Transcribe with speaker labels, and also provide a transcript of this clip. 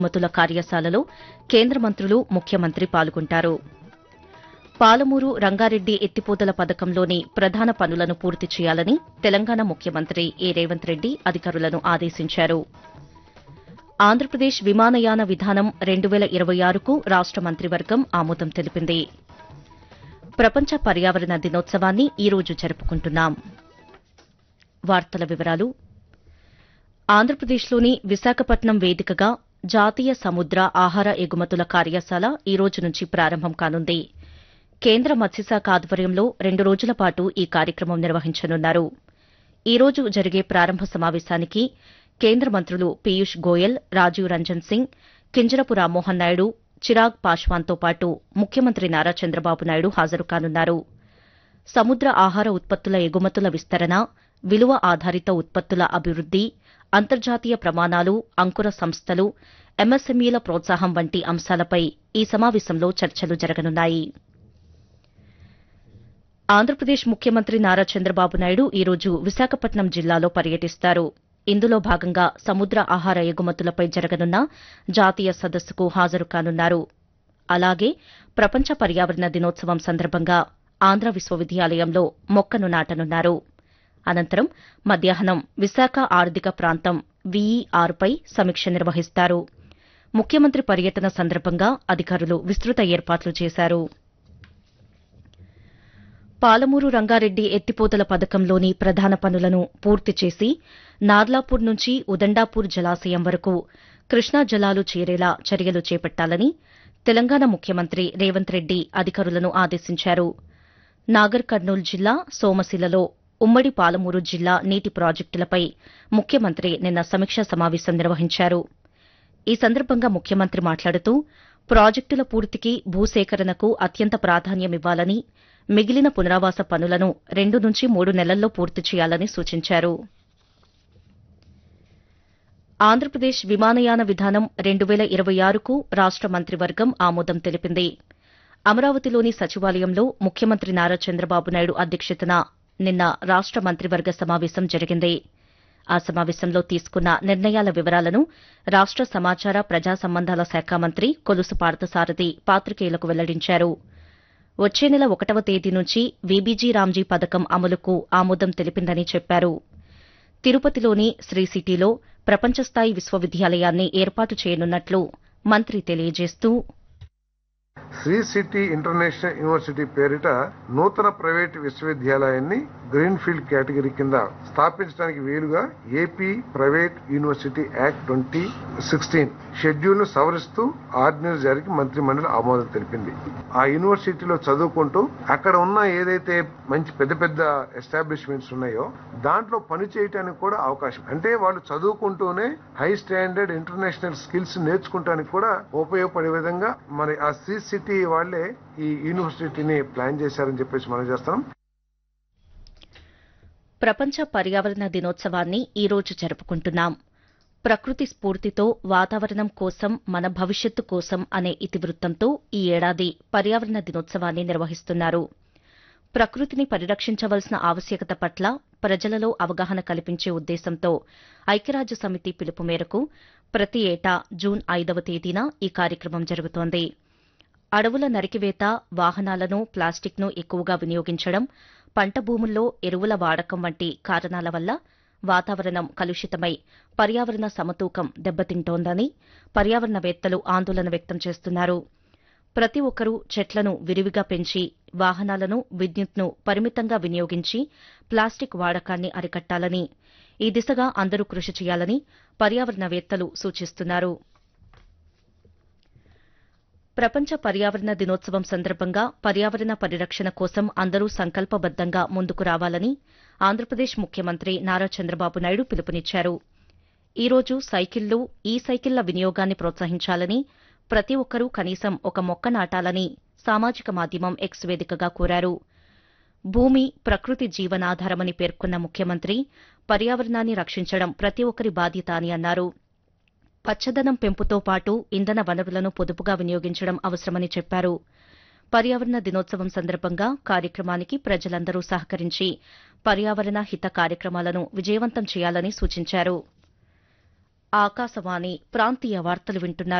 Speaker 1: మతుల కార్యశాలలో కేంద్ర మంత్రులు ముఖ్యమంత్రి పాల్గొంటారు పాలమూరు రంగారెడ్డి ఎత్తిపోతల పథకంలోని ప్రధాన పనులను పూర్తి చేయాలని తెలంగాణ ముఖ్యమంత్రి ఏ రేవంత్ రెడ్డి అధికారులను ఆదేశించారు ఆంధ్రప్రదేశ్ విమానయాన విధానం రెండు వేల ఇరవై ఆరుకు రాష్ట మంత్రివర్గం ఆమోదం తెలిపింది ప్రపంచ పర్యావరణ దినోత్సవాన్ని ఈ రోజు జరుపుకుంటున్నాం వార్తల వివరాలు ఆంధ్రప్రదేశ్లోని విశాఖపట్నం వేదికగా జాతీయ సముద్ర ఆహార ఎగుమతుల కార్యశాల ఈ రోజు నుంచి ప్రారంభం కానుంది కేంద్ర మత్స్యశాఖ ఆధ్వర్యంలో రెండు రోజుల పాటు ఈ కార్యక్రమం నిర్వహించనున్నారు ఈ రోజు జరిగే ప్రారంభ సమావేశానికి కేంద్ర మంత్రులు పీయూష్ గోయల్ రాజీవ్ రంజన్ సింగ్ కింజరపు రామ్మోహన్ నాయుడు చిరాగ్ పాశ్వాన్తో పాటు ముఖ్యమంత్రి నారా చంద్రబాబు నాయుడు హాజరు కానున్నారు సముద్ర ఆహార ఉత్పత్తుల ఎగుమతుల విస్తరణ విలువ ఆధారిత ఉత్పత్తుల అభివృద్ది అంతర్జాతీయ ప్రమాణాలు అంకుర సంస్థలు ఎంఎస్ఎంఈల ప్రోత్సాహం వంటి అంశాలపై ఈ సమావేశంలో చర్చలు జరగనున్నాయి ఆంధ్రప్రదేశ్ ముఖ్యమంత్రి నారా చంద్రబాబు నాయుడు ఈ రోజు విశాఖపట్నం జిల్లాలో పర్యటిస్తారు ఇందులో భాగంగా సముద్ర ఆహార ఎగుమతులపై జరగనున్న జాతీయ సదస్సుకు హాజరు కానున్నారు అలాగే ప్రపంచ పర్యావరణ దినోత్సవం సందర్భంగా ఆంధ్ర విశ్వవిద్యాలయంలో మొక్కను నాటనున్నారు అనంతరం మధ్యాహ్నం విశాఖ ఆర్థిక ప్రాంతం వీఈఆర్పై సమీక్ష నిర్వహిస్తారు ముఖ్యమంత్రి పర్యటన సందర్భంగా అధికారులు విస్తృత ఏర్పాట్లు చేశారు పాలమూరు రంగారెడ్డి ఎత్తిపోతల పథకంలోని ప్రధాన పనులను పూర్తి చేసి నార్లాపూర్ నుంచి ఉదండాపూర్ జలాశయం వరకు కృష్ణా జలాలు చేరేలా చర్యలు చేపట్టాలని తెలంగాణ ముఖ్యమంత్రి రేవంత్ రెడ్డి అధికారులను ఆదేశించారు నాగర్ కర్నూలు జిల్లా సోమశిలలో ఉమ్మడి పాలమూరు జిల్లా నీటి ప్రాజెక్టులపై ముఖ్యమంత్రి నిన్న సమీక్షా సమావేశం నిర్వహించారు ఈ సందర్భంగా ముఖ్యమంత్రి మాట్లాడుతూ ప్రాజెక్టుల పూర్తికి భూసేకరణకు అత్యంత ప్రాధాన్యమివ్వాలని మిగిలిన పునరావాస పనులను రెండు నుంచి మూడు నెలల్లో పూర్తి చేయాలని సూచించారు ఆంధ్రప్రదేశ్ విమానయాన విధానం రెండు వేల ఇరవై ఆరుకు రాష్ట మంత్రివర్గం ఆమోదం తెలిపింది అమరావతిలోని సచివాలయంలో ముఖ్యమంత్రి నారా చంద్రబాబు నాయుడు అధ్యక్షతన నిన్న రాష్ట మంత్రివర్గ సమావేశం జరిగింది ఆ సమావేశంలో తీసుకున్న నిర్ణయాల వివరాలను రాష్ట సమాచార ప్రజా సంబంధాల శాఖ మంత్రి కొలుసు పార్థసారథి పాత్రికేయులకు వెల్లడించారు వచ్చే నెల ఒకటవ తేదీ నుంచి వీబీజీ రామ్జీ పథకం అమలుకు ఆమోదం తెలిపిందని చెప్పారు తిరుపతిలోని శ్రీ సిటీలో ప్రపంచస్థాయి విశ్వవిద్యాలయాన్ని ఏర్పాటు చేయనున్నట్లు మంత్రి తెలియజేస్తూ
Speaker 2: శ్రీ సిటీ ఇంటర్నేషనల్ యూనివర్సిటీ పేరిట నూతన ప్రైవేట్ విశ్వవిద్యాలయాన్ని గ్రీన్ ఫీల్డ్ కేటగిరీ కింద స్థాపించడానికి వీలుగా AP private university act twenty sixteen schedule ను సవరిస్తూ ఆర్డినెన్స్ జారీకి మంత్రి మండలి ఆమోదం తెలిపింది ఆ యూనివర్సిటీలో చదువుకుంటూ అక్కడ ఉన్న ఏదైతే మంచి పెద్ద పెద్ద ఎస్టాబ్లిష్మెంట్స్ ఉన్నాయో దాంట్లో పని చేయటానికి కూడా అవకాశం అంటే వాళ్ళు చదువుకుంటూనే హై స్టాండర్డ్ ఇంటర్నేషనల్ స్కిల్స్ నేర్చుకుంటానికి కూడా ఉపయోగపడే విధంగా మరి ఆ శ్రీ సిటీ వాళ్లే ఈ యూనివర్సిటీని ప్లాన్ చేశారని చెప్పేసి మనం చేస్తాం
Speaker 1: ప్రపంచ పర్యావరణ దినోత్సవాన్ని ఈ రోజు జరుపుకుంటున్నాం ప్రకృతి స్ఫూర్తితో వాతావరణం కోసం మన భవిష్యత్తు కోసం అనే ఇతివృత్తంతో ఈ ఏడాది పర్యావరణ దినోత్సవాన్ని నిర్వహిస్తున్నారు ప్రకృతిని పరిరక్షించవలసిన ఆవశ్యకత పట్ల ప్రజలలో అవగాహన కల్పించే ఉద్దేశంతో ఐక్యరాజ్య సమితి పిలుపు మేరకు ప్రతి ఏటా జూన్ ఐదవ తేదీన ఈ కార్యక్రమం జరుగుతోంది అడవుల నరికివేత వాహనాలను ప్లాస్టిక్ను ఎక్కువగా వినియోగించడం పంట భూముల్లో ఎరువుల వాడకం వంటి కారణాల వల్ల వాతావరణం కలుషితమై పర్యావరణ సమతూకం దెబ్బతింటోందని పర్యావరణవేత్తలు ఆందోళన వ్యక్తం చేస్తున్నారు ప్రతి ఒక్కరూ చెట్లను విరివిగా పెంచి వాహనాలను విద్యుత్ను పరిమితంగా వినియోగించి ప్లాస్టిక్ వాడకాన్ని అరికట్టాలని ఈ దిశగా అందరూ కృషి చేయాలని పర్యావరణవేత్తలు సూచిస్తున్నారు ప్రపంచ పర్యావరణ దినోత్సవం సందర్భంగా పర్యావరణ పరిరక్షణ కోసం అందరూ సంకల్పబద్దంగా ముందుకు రావాలని ఆంధ్రప్రదేశ్ ముఖ్యమంత్రి నారా చంద్రబాబు నాయుడు పిలుపునిచ్చారు ఈ రోజు సైకిళ్లు ఈ సైకిళ్ల వినియోగాన్ని ప్రోత్సహించాలని ప్రతి ఒక్కరూ కనీసం ఒక మొక్క నాటాలని సామాజిక మాధ్యమం ఎక్స్ వేదికగా కోరారు భూమి ప్రకృతి జీవనాధారమని పేర్కొన్న ముఖ్యమంత్రి పర్యావరణాన్ని రక్షించడం ప్రతి ఒక్కరి బాధ్యత అని అన్నారు పచ్చదనం పెంపుతో పాటు ఇంధన వనరులను పొదుపుగా వినియోగించడం అవసరమని చెప్పారు పర్యావరణ దినోత్సవం సందర్భంగా కార్యక్రమానికి ప్రజలందరూ సహకరించి పర్యావరణ హిత కార్యక్రమాలను విజయవంతం చేయాలని సూచించారు ఆకాశవాణి ప్రాంతీయ వార్తలు వింటున్నారు